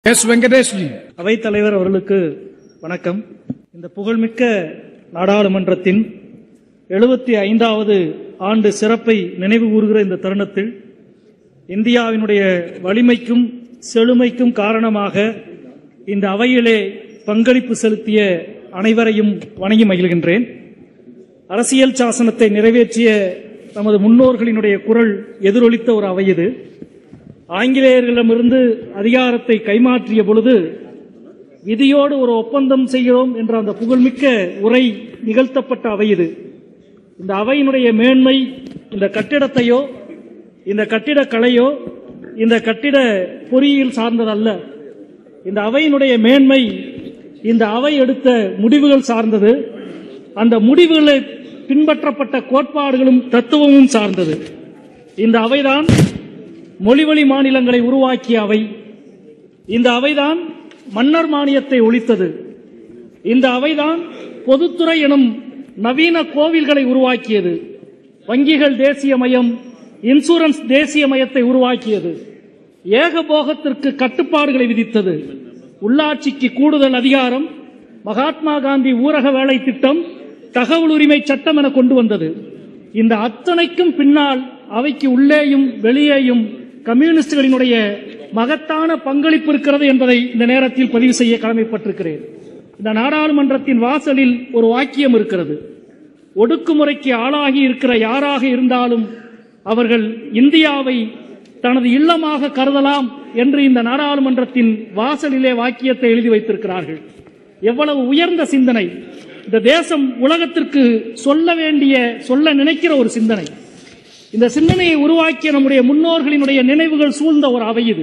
S Venkatesh G அவைத்தலைவர் அவர்களுக்கு வணக்கம் இந்த புகழ்மிக்க நாடாளுமன்றத்தின் எழுபத்தி ஐந்தாவது ஆண்டு சிறப்பை நினைவு கூறுகிற இந்த தருணத்தில் இந்தியாவினுடைய வலிமைக்கும் செழுமைக்கும் காரணமாக இந்த அவையிலே பங்களிப்பு செலுத்திய அனைவரையும் வணங்கி மகிழ்கின்றேன் அரசியல் சாசனத்தை நிறைவேற்றிய நமது முன்னோர்களினுடைய குரல் எதிரொலித்த ஒரு அவை இது ஆங்கிலேயர்களிடமிருந்து அதிகாரத்தை கைமாற்றிய பொழுது விதியோடு ஒரு ஒப்பந்தம் செய்கிறோம் என்ற அந்த புகழ்மிக்க உரை நிகழ்த்தப்பட்ட அவை இது இந்த அவையினுடைய மேன்மை இந்த கட்டிடத்தையோ இந்த கட்டிடக்கலையோ இந்த கட்டிட பொறியியல் சார்ந்ததல்ல இந்த அவையினுடைய மேன்மை இந்த அவை எடுத்த முடிவுகள் சார்ந்தது அந்த முடிவுகளை பின்பற்றப்பட்ட கோட்பாடுகளும் தத்துவமும் சார்ந்தது இந்த அவைதான் மொழிவழி மாநிலங்களை உருவாக்கிய அவை இந்த அவைதான் மன்னர் மானியத்தை ஒழித்தது இந்த அவைதான் பொதுத்துறை எனும் நவீன கோவில்களை உருவாக்கியது வங்கிகள் தேசியமயம் இன்சூரன்ஸ் தேசியமயத்தை உருவாக்கியது ஏகபோகத்திற்கு கட்டுப்பாடுகளை விதித்தது உள்ளாட்சிக்கு கூடுதல் அதிகாரம் மகாத்மா காந்தி ஊரக வேலை திட்டம் தகவல் உரிமை சட்டம் என கொண்டு வந்தது இந்த அத்தனைக்கும் பின்னால் அவைக்கு உள்ளேயும் வெளியேயும் கம்யூனிஸ்டுகளினுடைய மகத்தான பங்களிப்பு இருக்கிறது என்பதை இந்த நேரத்தில் பதிவு செய்ய கடமைப்பட்டிருக்கிறேன் இந்த நாடாளுமன்றத்தின் வாசலில் ஒரு வாக்கியம் இருக்கிறது ஒடுக்குமுறைக்கு ஆளாகி இருக்கிற யாராக இருந்தாலும் அவர்கள் இந்தியாவை தனது இல்லமாக கருதலாம் என்று இந்த நாடாளுமன்றத்தின் வாசலிலே வாக்கியத்தை எழுதி வைத்திருக்கிறார்கள் எவ்வளவு உயர்ந்த சிந்தனை இந்த தேசம் உலகத்திற்கு சொல்ல வேண்டிய சொல்ல நினைக்கிற ஒரு சிந்தனை இந்த சிந்தனையை உருவாக்கிய நம்முடைய முன்னோர்களினுடைய நினைவுகள் சூழ்ந்த ஒரு அவை இது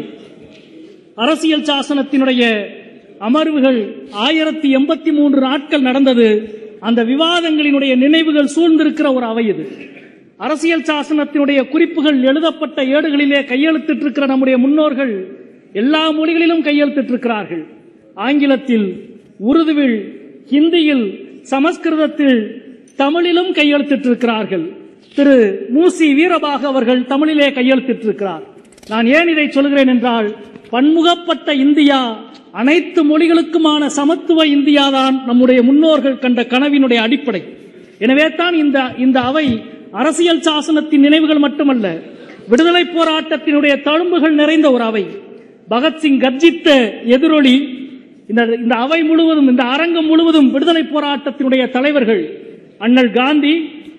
அரசியல் சாசனத்தினுடைய அமர்வுகள் ஆயிரத்தி எண்பத்தி மூன்று நாட்கள் நடந்தது அந்த விவாதங்களினுடைய நினைவுகள் சூழ்ந்திருக்கிற ஒரு அவை இது அரசியல் சாசனத்தினுடைய குறிப்புகள் எழுதப்பட்ட ஏடுகளிலே கையெழுத்திட்டிருக்கிற நம்முடைய முன்னோர்கள் எல்லா மொழிகளிலும் கையெழுத்திட்டிருக்கிறார்கள் ஆங்கிலத்தில் உருதுவில் ஹிந்தியில் சமஸ்கிருதத்தில் தமிழிலும் கையெழுத்திட்டிருக்கிறார்கள் திரு மூசி வீரபாக அவர்கள் தமிழிலே கையெழுத்திட்டிருக்கிறார் நான் ஏன் இதை சொல்கிறேன் என்றால் பன்முகப்பட்ட இந்தியா அனைத்து மொழிகளுக்குமான சமத்துவ இந்தியா தான் நம்முடைய முன்னோர்கள் கண்ட கனவினுடைய அடிப்படை எனவே தான் இந்த இந்த அவை அரசியல் சாசனத்தின் நினைவுகள் மட்டுமல்ல விடுதலை போராட்டத்தினுடைய தழும்புகள் நிறைந்த ஒரு அவை பகத்சிங் கர்ஜித்த எதிரொலி இந்த இந்த அவை முழுவதும் இந்த அரங்கம் முழுவதும் விடுதலை போராட்டத்தினுடைய தலைவர்கள் அண்ணல் காந்தி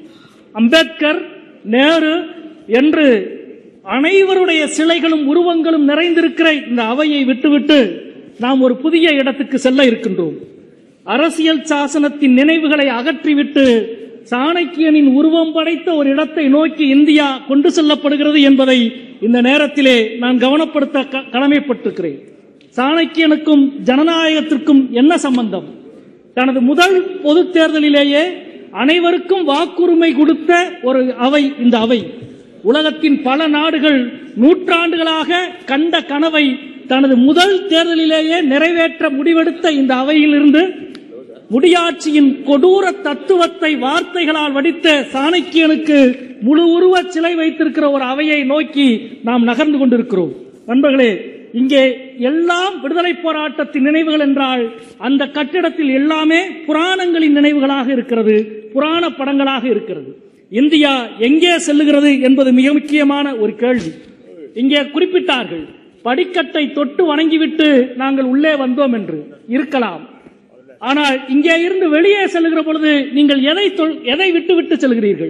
அம்பேத்கர் நேரு என்று அனைவருடைய சிலைகளும் உருவங்களும் நிறைந்திருக்கிற இந்த அவையை விட்டுவிட்டு நாம் ஒரு புதிய இடத்துக்கு செல்ல இருக்கின்றோம் அரசியல் சாசனத்தின் நினைவுகளை அகற்றிவிட்டு சாணக்கியனின் உருவம் படைத்த ஒரு இடத்தை நோக்கி இந்தியா கொண்டு செல்லப்படுகிறது என்பதை இந்த நேரத்திலே நான் கவனப்படுத்த க- கடமைப்பட்டிருக்கிறேன் சாணக்கியனுக்கும் ஜனநாயகத்திற்கும் என்ன சம்பந்தம் தனது முதல் பொது தேர்தலிலேயே அனைவருக்கும் வாக்குரிமை கொடுத்த ஒரு அவை இந்த அவை உலகத்தின் பல நாடுகள் நூற்றாண்டுகளாக கண்ட கனவை தனது முதல் தேர்தலிலேயே நிறைவேற்ற முடிவெடுத்த இந்த அவையிலிருந்து முடியாட்சியின் கொடூர தத்துவத்தை வார்த்தைகளால் வடித்த சாணக்கியனுக்கு முழு உருவ சிலை வைத்திருக்கிற ஒரு அவையை நோக்கி நாம் நகர்ந்து கொண்டிருக்கிறோம் நண்பர்களே இங்கே எல்லாம் விடுதலை போராட்டத்தின் நினைவுகள் என்றால் அந்த கட்டிடத்தில் எல்லாமே புராணங்களின் நினைவுகளாக இருக்கிறது புராண படங்களாக இருக்கிறது இந்தியா எங்கே செல்லுகிறது என்பது மிக முக்கியமான ஒரு கேள்வி இங்கே குறிப்பிட்டார்கள் படிக்கட்டை தொட்டு வணங்கிவிட்டு நாங்கள் உள்ளே வந்தோம் என்று இருக்கலாம் ஆனால் இங்கே இருந்து வெளியே செல்லுகிற பொழுது நீங்கள் எதை தொல்- எதை விட்டு விட்டு செல்கிறீர்கள்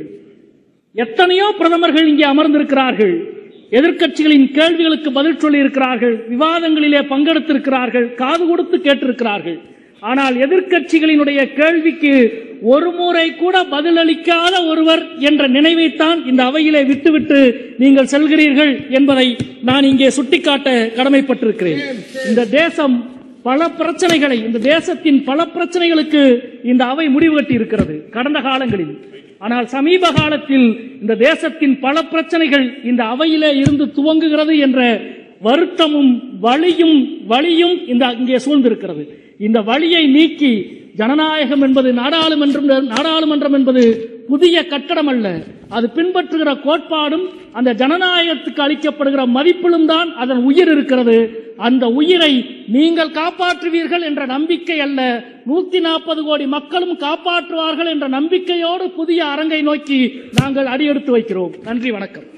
எத்தனையோ பிரதமர்கள் இங்கே அமர்ந்திருக்கிறார்கள் எதிர்க்கட்சிகளின் கேள்விகளுக்கு பதில் சொல்லி இருக்கிறார்கள் விவாதங்களிலே பங்கெடுத்திருக்கிறார்கள் காது கொடுத்து கேட்டிருக்கிறார்கள் ஆனால் எதிர்க்கட்சிகளினுடைய கேள்விக்கு ஒரு முறை கூட பதிலளிக்காத ஒருவர் என்ற நினைவைத்தான் இந்த அவையிலே விட்டுவிட்டு நீங்கள் செல்கிறீர்கள் என்பதை நான் இங்கே சுட்டிக்காட்ட கடமைப்பட்டிருக்கிறேன் இந்த தேசம் பல பிரச்சனைகளை இந்த தேசத்தின் பல பிரச்சனைகளுக்கு இந்த அவை முடிவு கட்டி இருக்கிறது கடந்த காலங்களில் ஆனால் சமீப காலத்தில் இந்த தேசத்தின் பல பிரச்சனைகள் இந்த அவையிலே இருந்து துவங்குகிறது என்ற வருத்தமும் வலியும் வலியும் இந்த இங்கே சூழ்ந்திருக்கிறது இந்த வழியை நீக்கி ஜனநாயகம் என்பது நாடாளுமன்றம் நாடாளுமன்றம் என்பது புதிய கட்டடம் அல்ல அது பின்பற்றுகிற கோட்பாடும் அந்த ஜனநாயகத்துக்கு அளிக்கப்படுகிற மதிப்பிலும் தான் அதன் உயிர் இருக்கிறது அந்த உயிரை நீங்கள் காப்பாற்றுவீர்கள் என்ற நம்பிக்கை அல்ல நூத்தி நாற்பது கோடி மக்களும் காப்பாற்றுவார்கள் என்ற நம்பிக்கையோடு புதிய அரங்கை நோக்கி நாங்கள் அடியெடுத்து வைக்கிறோம் நன்றி வணக்கம்